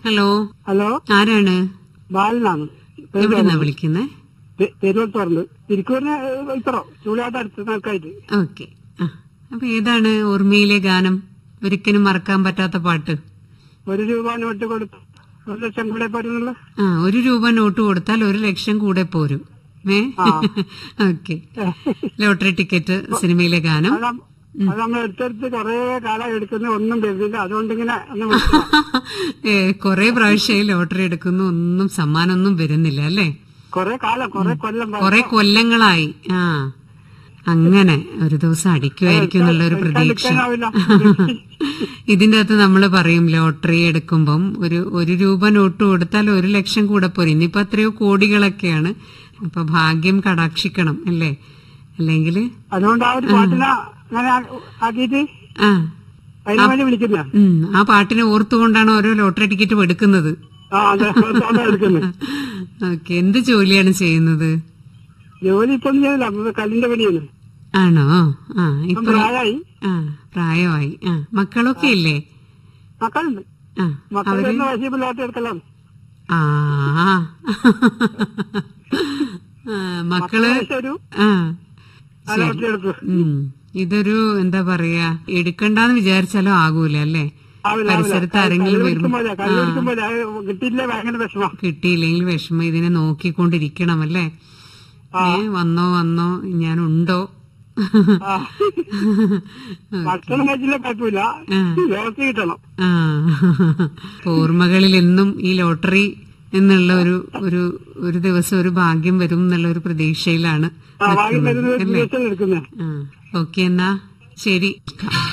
Hello hello ആരാണ് ബാലനാണ് എവിടുന്നാ വിളിക്കുന്നേ തിരുവനന്തപുരത്ത് തിരുക്കൂറിന് ഇത്രോ ചൂടായിട്ട് അടുത്ത കണക്കായിട്ട് ഓക്കെ ആ അപ്പൊ ഏതാണ് ഓർമ്മയിലെ ഗാനം ഒരിക്കലും മറക്കാൻ പറ്റാത്ത പാട്ട് ഒരു രൂപ നോട്ട് കൊടുത്തു ഒരു ലക്ഷം കൂടെ പോരുന്നുള്ള ആ ഒരു രൂപ നോട്ട് കൊടുത്താൽ ഒരു ലക്ഷം കൂടെ പോരും ഏ ഓക്കെ ലോട്ടറി ടിക്കറ്റ് സിനിമയിലെ ഗാനം അത് നം- അത് നമ്മൾ എടുത്തെടുത്ത് കൊറേ കാലം എടുക്കുന്ന ഒന്നും വരുന്നില്ല അതുകൊണ്ട് ഇങ്ങനെ ഒന്ന് വിളിച്ചതാ. ഏ, കൊറേ പ്രാവശ്യമായി ലോട്ടറി എടുക്കുന്നു ഒന്നും സമ്മാനമൊന്നും വരുന്നില്ല അല്ലേ കൊറേ കാലം കൊറേ കൊല്ലം പഴക്കം. കൊറേ കൊല്ലങ്ങളായി ആ അങ്ങനെ ഒരു ദിവസം അടിക്കുമായിരിക്കും എന്നുള്ള ഒരു പ്രതീക്ഷ എടുക്കാനാവില്ല. ഇതിന്റെ അകത്ത് നമ്മൾ പറയും ലോട്ടറി എടുക്കുമ്പം ഒരു ഒരു രൂപ നോട്ട് കൊടുത്താൽ ഒരു ലക്ഷം കൂടെ പോരും ഇനിയിപ്പോ എത്രയോ കോടികളൊക്കെയാണ് അപ്പൊ ഭാഗ്യം കടാക്ഷിക്കണം അല്ലേ അല്ലെങ്കിൽ അതുകൊണ്ട് ആ ഒരു പാട്ടിനെ അങ്ങനെ ആ- ആക്കിയിട്ട് ആ അതിനു വേണ്ടി വിളിക്കുന്ന ഉം, ആ പാട്ടിനെ ഓർത്തുകൊണ്ടാണ് ഓരോ ലോട്ടറി ടിക്കറ്റും എടുക്കുന്നത് ആ അതെ അതാ എടുക്കുന്നത് ഓക്കെ എന്ത് ജോലിയാണ് ചെയ്യുന്നത് ജോലി ഇപ്പം ചെയ്തില്ല അപ്പൊ കല്ലിന്റെ പണിയാണ് ആണോ ആ ഇപ്പം ഇപ്പൊ പ്രായമായി ആ പ്രായമായി ആ മക്കളൊക്കെ ഇല്ലേ മക്കളുണ്ട് ആ മക്കളുടെ ഒന്ന് വശീപ്പില്ലാത്ത എടുക്കലാണ് ആ ആ, മക്കള് ഒരു ആ ലോട്ടറി എടുക്കും ഉം ഇതൊരു എന്താ പറയാ എടുക്കണ്ടെന്ന് വിചാരിച്ചാലും ആകൂല അല്ലേ ആവില്ല, പരിസരത്ത് ആവില്ല. ആരെങ്കിലും കല്ല് വരുമ്പോ പിടിക്കുമ്പോഴേ, കല്ല് പിടിക്കുമ്പോഴേ, അത് കിട്ടിയില്ലേ ഭയങ്കര വിഷമം കിട്ടിയില്ലെങ്കിൽ വിഷമം ഇതിനെ നോക്കിക്കൊണ്ടിരിക്കണം അല്ലേ ഏ വന്നോ വന്നോ ഞാനുണ്ടോ ആ. ഭക്ഷണം കഴിച്ചില്ലേ കുഴപ്പമില്ല ആ. ലോട്ടറി കിട്ടണം ആ ഓർമ്മകളിൽ എന്നും ഈ ലോട്ടറി എന്നുള്ള ഒരു ഒരു ഒരു ദിവസം ഒരു ഭാഗ്യം വരും എന്നുള്ള ഒരു പ്രതീക്ഷയിലാണ് ആ വാങ്ങി നിൽക്കുന്നത്. തരുന്നത് അല്ലേ ദിവസം എടുക്കുന്നത് ആ ഓക്കെ എന്നാ ശരി